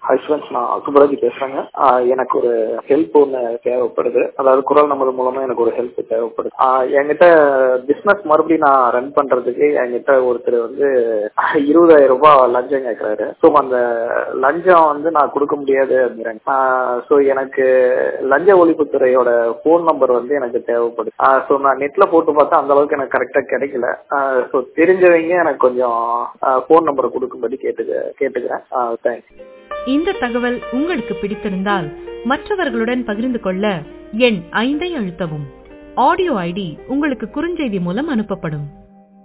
hi friends நான் சுப்ராஜ் பேசுறேங்க ஆஹ் எனக்கு ஒரு ஹெல்ப் ஒன்று தேவைப்படுது அதாவது குரல் நமது மூலமா எனக்கு ஒரு ஹெல்ப் தேவைப்படுது ஆஹ் என்கிட்ட பிசினஸ் மறுபடியும் நான் ரன் பண்றதுக்கு என்கிட்ட ஒருத்தர் வந்து இருபதாயிரம் ரூபாய் லஞ்சம் கேட்கறாரு ஸோ அந்த லஞ்சம் வந்து நான் கொடுக்க முடியாது அப்படிங்கிறாங்க ஸோ எனக்கு லஞ்ச ஒழிப்புத்துறையோட ஃபோன் நம்பர் வந்து எனக்கு தேவைப்படுது ஸோ நான் நெட்ல போட்டு பார்த்தா அந்த அளவுக்கு எனக்கு கரெக்டா கிடைக்கல ஸோ தெரிஞ்சவங்க எனக்கு கொஞ்சம் ஃபோன் நம்பரை கொடுக்கும்படி கேட்டுக்க கேட்டுக்கிறேன் தேங்க்ஸ் இந்த தகவல் உங்களுக்கு பிடித்திருந்தால் மற்றவர்களுடன் பகிர்ந்து கொள்ள எண் ஐந்தை அழுத்தவும் ஆடியோ ஐடி உங்களுக்கு குறுஞ்செய்தி மூலம் அனுப்பப்படும்